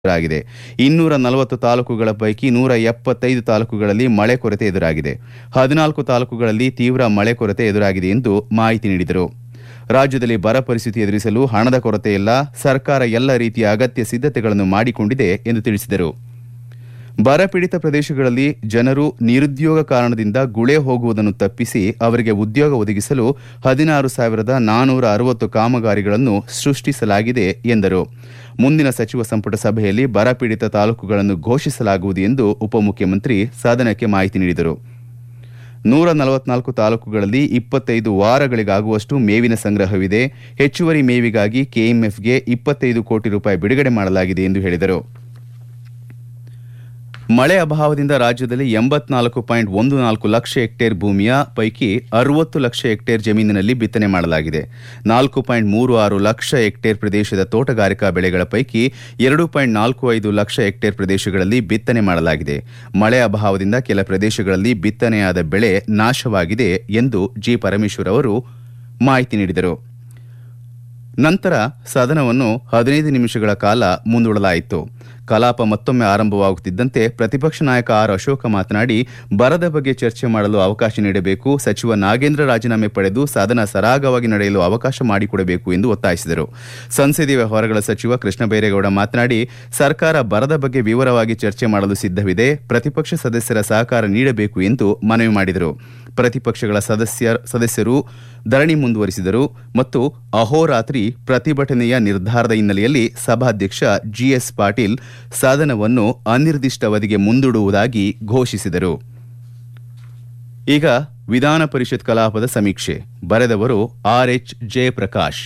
ಎದುರಾಗಿದೆ ಇನ್ನೂರ ನಲವತ್ತು ತಾಲೂಕುಗಳ ಪೈಕಿ ನೂರ ಎಪ್ಪತ್ತೈದು ತಾಲೂಕುಗಳಲ್ಲಿ ಮಳೆ ಕೊರತೆ ಎದುರಾಗಿದೆ ಹದಿನಾಲ್ಕು ತಾಲೂಕುಗಳಲ್ಲಿ ತೀವ್ರ ಮಳೆ ಕೊರತೆ ಎದುರಾಗಿದೆ ಎಂದು ಮಾಹಿತಿ ನೀಡಿದರು ರಾಜ್ಯದಲ್ಲಿ ಬರ ಪರಿಸ್ಥಿತಿ ಎದುರಿಸಲು ಹಣದ ಕೊರತೆ ಇಲ್ಲ ಸರ್ಕಾರ ಎಲ್ಲ ರೀತಿಯ ಅಗತ್ಯ ಸಿದ್ದತೆಗಳನ್ನು ಮಾಡಿಕೊಂಡಿದೆ ಎಂದು ತಿಳಿಸಿದರು ಬರಪೀಡಿತ ಪ್ರದೇಶಗಳಲ್ಲಿ ಜನರು ನಿರುದ್ಯೋಗ ಕಾರಣದಿಂದ ಗುಳೆ ಹೋಗುವುದನ್ನು ತಪ್ಪಿಸಿ ಅವರಿಗೆ ಉದ್ಯೋಗ ಒದಗಿಸಲು ಹದಿನಾರು ಸಾವಿರದ ನಾನೂರ ಅರವತ್ತು ಕಾಮಗಾರಿಗಳನ್ನು ಸೃಷ್ಟಿಸಲಾಗಿದೆ ಎಂದರು ಮುಂದಿನ ಸಚಿವ ಸಂಪುಟ ಸಭೆಯಲ್ಲಿ ಬರಪೀಡಿತ ತಾಲೂಕುಗಳನ್ನು ಘೋಷಿಸಲಾಗುವುದು ಎಂದು ಉಪಮುಖ್ಯಮಂತ್ರಿ ಸದನಕ್ಕೆ ಮಾಹಿತಿ ನೀಡಿದರು ನೂರ ನಲವತ್ನಾಲ್ಕು ತಾಲೂಕುಗಳಲ್ಲಿ ಇಪ್ಪತ್ತೈದು ವಾರಗಳಿಗಾಗುವಷ್ಟು ಮೇವಿನ ಸಂಗ್ರಹವಿದೆ ಹೆಚ್ಚುವರಿ ಮೇವಿಗಾಗಿ ಕೆಎಂಎಫ್ಗೆ ಇಪ್ಪತ್ತೈದು ಕೋಟಿ ರೂಪಾಯಿ ಬಿಡುಗಡೆ ಮಾಡಲಾಗಿದೆ ಎಂದು ಹೇಳಿದರು ಮಳೆ ಅಭಾವದಿಂದ ರಾಜ್ಯದಲ್ಲಿ ಎಂಬತ್ನಾಲ್ಕು ಪಾಯಿಂಟ್ ಒಂದು ನಾಲ್ಕು ಲಕ್ಷ ಹೆಕ್ಟೇರ್ ಭೂಮಿಯ ಪೈಕಿ ಅರವತ್ತು ಲಕ್ಷ ಹೆಕ್ಟೇರ್ ಜಮೀನಿನಲ್ಲಿ ಬಿತ್ತನೆ ಮಾಡಲಾಗಿದೆ ನಾಲ್ಕು ಪಾಯಿಂಟ್ ಮೂರು ಆರು ಲಕ್ಷ ಹೆಕ್ಟೇರ್ ಪ್ರದೇಶದ ತೋಟಗಾರಿಕಾ ಬೆಳೆಗಳ ಪೈಕಿ ಎರಡು ಪಾಯಿಂಟ್ ನಾಲ್ಕು ಐದು ಲಕ್ಷ ಹೆಕ್ಟೇರ್ ಪ್ರದೇಶಗಳಲ್ಲಿ ಬಿತ್ತನೆ ಮಾಡಲಾಗಿದೆ ಮಳೆ ಅಭಾವದಿಂದ ಕೆಲ ಪ್ರದೇಶಗಳಲ್ಲಿ ಬಿತ್ತನೆಯಾದ ಬೆಳೆ ನಾಶವಾಗಿದೆ ಎಂದು ಜಿ ಪರಮೇಶ್ವರ್ ಅವರು ಮಾಹಿತಿ ನೀಡಿದರು ನಂತರ ಸದನವನ್ನು ಹದಿನೈದು ನಿಮಿಷಗಳ ಕಾಲ ಮುಂದೂಡಲಾಯಿತು ಕಲಾಪ ಮತ್ತೊಮ್ಮೆ ಆರಂಭವಾಗುತ್ತಿದ್ದಂತೆ ಪ್ರತಿಪಕ್ಷ ನಾಯಕ ಆರ್ ಅಶೋಕ ಮಾತನಾಡಿ ಬರದ ಬಗ್ಗೆ ಚರ್ಚೆ ಮಾಡಲು ಅವಕಾಶ ನೀಡಬೇಕು ಸಚಿವ ನಾಗೇಂದ್ರ ರಾಜೀನಾಮೆ ಪಡೆದು ಸದನ ಸರಾಗವಾಗಿ ನಡೆಯಲು ಅವಕಾಶ ಮಾಡಿಕೊಡಬೇಕು ಎಂದು ಒತ್ತಾಯಿಸಿದರು ಸಂಸದೀಯ ವ್ಯವಹಾರಗಳ ಸಚಿವ ಕೃಷ್ಣ ಬೈರೇಗೌಡ ಮಾತನಾಡಿ ಸರ್ಕಾರ ಬರದ ಬಗ್ಗೆ ವಿವರವಾಗಿ ಚರ್ಚೆ ಮಾಡಲು ಸಿದ್ದವಿದೆ ಪ್ರತಿಪಕ್ಷ ಸದಸ್ಯರ ಸಹಕಾರ ನೀಡಬೇಕು ಎಂದು ಮನವಿ ಮಾಡಿದರು ಪ್ರತಿಪಕ್ಷಗಳ ಸದಸ್ಯ ಸದಸ್ಯರು ಧರಣಿ ಮುಂದುವರಿಸಿದರು ಮತ್ತು ಅಹೋರಾತ್ರಿ ಪ್ರತಿಭಟನೆಯ ನಿರ್ಧಾರದ ಹಿನ್ನೆಲೆಯಲ್ಲಿ ಸಭಾಧ್ಯಕ್ಷ ಜಿಎಸ್ ಪಾಟೀಲ್ ಸದನವನ್ನು ಅನಿರ್ದಿಷ್ಟಾವಧಿಗೆ ಮುಂದೂಡುವುದಾಗಿ ಘೋಷಿಸಿದರು ಈಗ ವಿಧಾನ ಪರಿಷತ್ ಕಲಾಪದ ಸಮೀಕ್ಷೆ ಬರೆದವರು ಆರ್ಎಚ್ ಜಯಪ್ರಕಾಶ್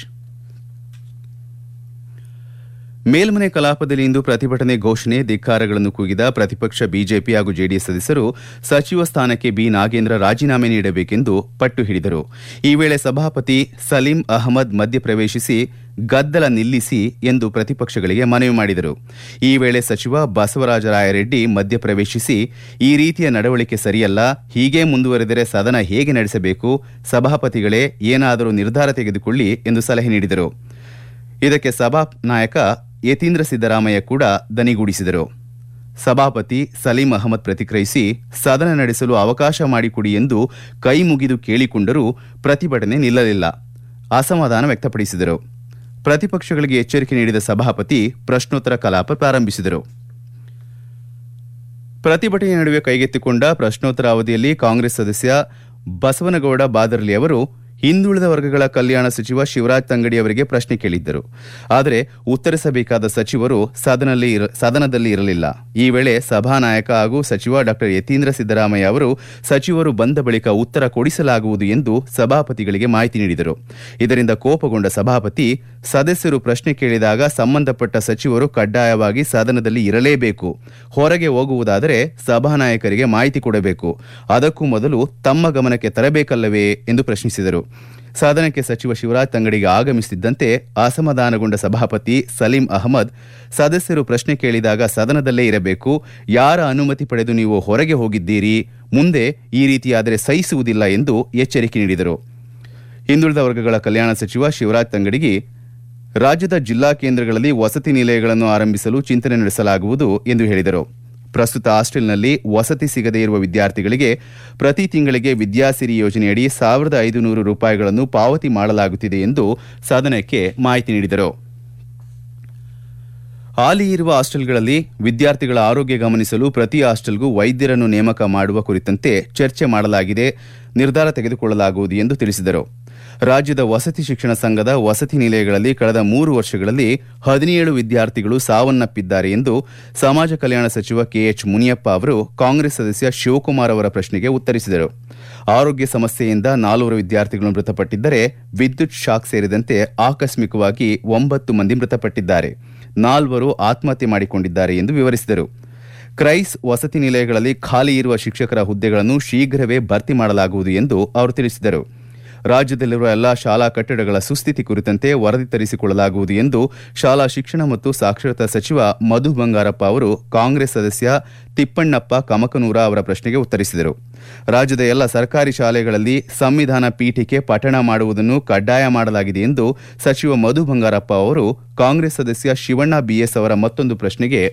ಮೇಲ್ಮನೆ ಕಲಾಪದಲ್ಲಿ ಇಂದು ಪ್ರತಿಭಟನೆ ಘೋಷಣೆ ಧಿಕ್ಕಾರಗಳನ್ನು ಕೂಗಿದ ಪ್ರತಿಪಕ್ಷ ಬಿಜೆಪಿ ಹಾಗೂ ಜೆಡಿಎಸ್ ಸದಸ್ಯರು ಸಚಿವ ಸ್ಥಾನಕ್ಕೆ ಬಿ ನಾಗೇಂದ್ರ ರಾಜೀನಾಮೆ ನೀಡಬೇಕೆಂದು ಪಟ್ಟು ಹಿಡಿದರು ಈ ವೇಳೆ ಸಭಾಪತಿ ಸಲೀಂ ಅಹಮದ್ ಮಧ್ಯಪ್ರವೇಶಿಸಿ ಗದ್ದಲ ನಿಲ್ಲಿಸಿ ಎಂದು ಪ್ರತಿಪಕ್ಷಗಳಿಗೆ ಮನವಿ ಮಾಡಿದರು ಈ ವೇಳೆ ಸಚಿವ ಬಸವರಾಜ ರಾಯರೆಡ್ಡಿ ಮಧ್ಯಪ್ರವೇಶಿಸಿ ಈ ರೀತಿಯ ನಡವಳಿಕೆ ಸರಿಯಲ್ಲ ಹೀಗೆ ಮುಂದುವರೆದರೆ ಸದನ ಹೇಗೆ ನಡೆಸಬೇಕು ಸಭಾಪತಿಗಳೇ ಏನಾದರೂ ನಿರ್ಧಾರ ತೆಗೆದುಕೊಳ್ಳಿ ಎಂದು ಸಲಹೆ ನೀಡಿದರು ಇದಕ್ಕೆ ಸಭಾ ನಾಯಕ ಯತೀಂದ್ರ ಸಿದ್ದರಾಮಯ್ಯ ಕೂಡ ದನಿಗೂಡಿಸಿದರು ಸಭಾಪತಿ ಸಲೀಂ ಅಹಮದ್ ಪ್ರತಿಕ್ರಿಯಿಸಿ ಸದನ ನಡೆಸಲು ಅವಕಾಶ ಮಾಡಿಕೊಡಿ ಎಂದು ಕೈ ಮುಗಿದು ಕೇಳಿಕೊಂಡರೂ ಪ್ರತಿಭಟನೆ ನಿಲ್ಲಲಿಲ್ಲ ಅಸಮಾಧಾನ ವ್ಯಕ್ತಪಡಿಸಿದರು ಪ್ರತಿಪಕ್ಷಗಳಿಗೆ ಎಚ್ಚರಿಕೆ ನೀಡಿದ ಸಭಾಪತಿ ಪ್ರಶ್ನೋತ್ತರ ಕಲಾಪ ಪ್ರಾರಂಭಿಸಿದರು ಪ್ರತಿಭಟನೆ ನಡುವೆ ಕೈಗೆತ್ತಿಕೊಂಡ ಪ್ರಶ್ನೋತ್ತರ ಅವಧಿಯಲ್ಲಿ ಕಾಂಗ್ರೆಸ್ ಸದಸ್ಯ ಬಸವನಗೌಡ ಬಾದರ್ಲಿ ಅವರು ಹಿಂದುಳಿದ ವರ್ಗಗಳ ಕಲ್ಯಾಣ ಸಚಿವ ಶಿವರಾಜ್ ತಂಗಡಿ ಅವರಿಗೆ ಪ್ರಶ್ನೆ ಕೇಳಿದ್ದರು ಆದರೆ ಉತ್ತರಿಸಬೇಕಾದ ಸಚಿವರು ಸದನದಲ್ಲಿ ಇರಲಿಲ್ಲ ಈ ವೇಳೆ ಸಭಾನಾಯಕ ಹಾಗೂ ಸಚಿವ ಡಾ ಯತೀಂದ್ರ ಸಿದ್ದರಾಮಯ್ಯ ಅವರು ಸಚಿವರು ಬಂದ ಬಳಿಕ ಉತ್ತರ ಕೊಡಿಸಲಾಗುವುದು ಎಂದು ಸಭಾಪತಿಗಳಿಗೆ ಮಾಹಿತಿ ನೀಡಿದರು ಇದರಿಂದ ಕೋಪಗೊಂಡ ಸಭಾಪತಿ ಸದಸ್ಯರು ಪ್ರಶ್ನೆ ಕೇಳಿದಾಗ ಸಂಬಂಧಪಟ್ಟ ಸಚಿವರು ಕಡ್ಡಾಯವಾಗಿ ಸದನದಲ್ಲಿ ಇರಲೇಬೇಕು ಹೊರಗೆ ಹೋಗುವುದಾದರೆ ಸಭಾನಾಯಕರಿಗೆ ಮಾಹಿತಿ ಕೊಡಬೇಕು ಅದಕ್ಕೂ ಮೊದಲು ತಮ್ಮ ಗಮನಕ್ಕೆ ತರಬೇಕಲ್ಲವೇ ಎಂದು ಪ್ರಶ್ನಿಸಿದರು ಸದನಕ್ಕೆ ಸಚಿವ ಶಿವರಾಜ್ ತಂಗಡಿಗೆ ಆಗಮಿಸುತ್ತಿದ್ದಂತೆ ಅಸಮಾಧಾನಗೊಂಡ ಸಭಾಪತಿ ಸಲೀಂ ಅಹಮದ್ ಸದಸ್ಯರು ಪ್ರಶ್ನೆ ಕೇಳಿದಾಗ ಸದನದಲ್ಲೇ ಇರಬೇಕು ಯಾರ ಅನುಮತಿ ಪಡೆದು ನೀವು ಹೊರಗೆ ಹೋಗಿದ್ದೀರಿ ಮುಂದೆ ಈ ರೀತಿಯಾದರೆ ಸಹಿಸುವುದಿಲ್ಲ ಎಂದು ಎಚ್ಚರಿಕೆ ನೀಡಿದರು ಹಿಂದುಳಿದ ವರ್ಗಗಳ ಕಲ್ಯಾಣ ಸಚಿವ ಶಿವರಾಜ್ ತಂಗಡಿಗೆ ರಾಜ್ಯದ ಜಿಲ್ಲಾ ಕೇಂದ್ರಗಳಲ್ಲಿ ವಸತಿ ನಿಲಯಗಳನ್ನು ಆರಂಭಿಸಲು ಚಿಂತನೆ ನಡೆಸಲಾಗುವುದು ಎಂದು ಹೇಳಿದರು ಪ್ರಸ್ತುತ ಹಾಸ್ಟೆಲ್ನಲ್ಲಿ ವಸತಿ ಸಿಗದೇ ಇರುವ ವಿದ್ಯಾರ್ಥಿಗಳಿಗೆ ಪ್ರತಿ ತಿಂಗಳಿಗೆ ವಿದ್ಯಾಸಿರಿ ಯೋಜನೆಯಡಿ ಸಾವಿರದ ಐದುನೂರು ರೂಪಾಯಿಗಳನ್ನು ಪಾವತಿ ಮಾಡಲಾಗುತ್ತಿದೆ ಎಂದು ಸದನಕ್ಕೆ ಮಾಹಿತಿ ನೀಡಿದರು ಹಾಲಿ ಇರುವ ಹಾಸ್ಟೆಲ್ಗಳಲ್ಲಿ ವಿದ್ಯಾರ್ಥಿಗಳ ಆರೋಗ್ಯ ಗಮನಿಸಲು ಪ್ರತಿ ಹಾಸ್ಟೆಲ್ಗೂ ವೈದ್ಯರನ್ನು ನೇಮಕ ಮಾಡುವ ಕುರಿತಂತೆ ಚರ್ಚೆ ಮಾಡಲಾಗಿದೆ ನಿರ್ಧಾರ ತೆಗೆದುಕೊಳ್ಳಲಾಗುವುದು ಎಂದು ತಿಳಿಸಿದರು ರಾಜ್ಯದ ವಸತಿ ಶಿಕ್ಷಣ ಸಂಘದ ವಸತಿ ನಿಲಯಗಳಲ್ಲಿ ಕಳೆದ ಮೂರು ವರ್ಷಗಳಲ್ಲಿ ಹದಿನೇಳು ವಿದ್ಯಾರ್ಥಿಗಳು ಸಾವನ್ನಪ್ಪಿದ್ದಾರೆ ಎಂದು ಸಮಾಜ ಕಲ್ಯಾಣ ಸಚಿವ ಕೆಎಚ್ ಮುನಿಯಪ್ಪ ಅವರು ಕಾಂಗ್ರೆಸ್ ಸದಸ್ಯ ಶಿವಕುಮಾರ್ ಅವರ ಪ್ರಶ್ನೆಗೆ ಉತ್ತರಿಸಿದರು ಆರೋಗ್ಯ ಸಮಸ್ಯೆಯಿಂದ ನಾಲ್ವರು ವಿದ್ಯಾರ್ಥಿಗಳು ಮೃತಪಟ್ಟಿದ್ದರೆ ವಿದ್ಯುತ್ ಶಾಕ್ ಸೇರಿದಂತೆ ಆಕಸ್ಮಿಕವಾಗಿ ಒಂಬತ್ತು ಮಂದಿ ಮೃತಪಟ್ಟಿದ್ದಾರೆ ನಾಲ್ವರು ಆತ್ಮಹತ್ಯೆ ಮಾಡಿಕೊಂಡಿದ್ದಾರೆ ಎಂದು ವಿವರಿಸಿದರು ಕ್ರೈಸ್ ವಸತಿ ನಿಲಯಗಳಲ್ಲಿ ಖಾಲಿ ಇರುವ ಶಿಕ್ಷಕರ ಹುದ್ದೆಗಳನ್ನು ಶೀಘ್ರವೇ ಭರ್ತಿ ಮಾಡಲಾಗುವುದು ಎಂದು ಅವರು ತಿಳಿಸಿದರು ರಾಜ್ಯದಲ್ಲಿರುವ ಎಲ್ಲಾ ಶಾಲಾ ಕಟ್ಟಡಗಳ ಸುಸ್ಥಿತಿ ಕುರಿತಂತೆ ವರದಿ ತರಿಸಿಕೊಳ್ಳಲಾಗುವುದು ಎಂದು ಶಾಲಾ ಶಿಕ್ಷಣ ಮತ್ತು ಸಾಕ್ಷರತಾ ಸಚಿವ ಮಧು ಬಂಗಾರಪ್ಪ ಅವರು ಕಾಂಗ್ರೆಸ್ ಸದಸ್ಯ ತಿಪ್ಪಣ್ಣಪ್ಪ ಕಮಕನೂರ ಅವರ ಪ್ರಶ್ನೆಗೆ ಉತ್ತರಿಸಿದರು ರಾಜ್ಯದ ಎಲ್ಲ ಸರ್ಕಾರಿ ಶಾಲೆಗಳಲ್ಲಿ ಸಂವಿಧಾನ ಪೀಠಿಕೆ ಪಠಣ ಮಾಡುವುದನ್ನು ಕಡ್ಡಾಯ ಮಾಡಲಾಗಿದೆ ಎಂದು ಸಚಿವ ಮಧು ಬಂಗಾರಪ್ಪ ಅವರು ಕಾಂಗ್ರೆಸ್ ಸದಸ್ಯ ಶಿವಣ್ಣ ಬಿಎಸ್ ಅವರ ಮತ್ತೊಂದು ಪ್ರಶ್ನೆಗೆ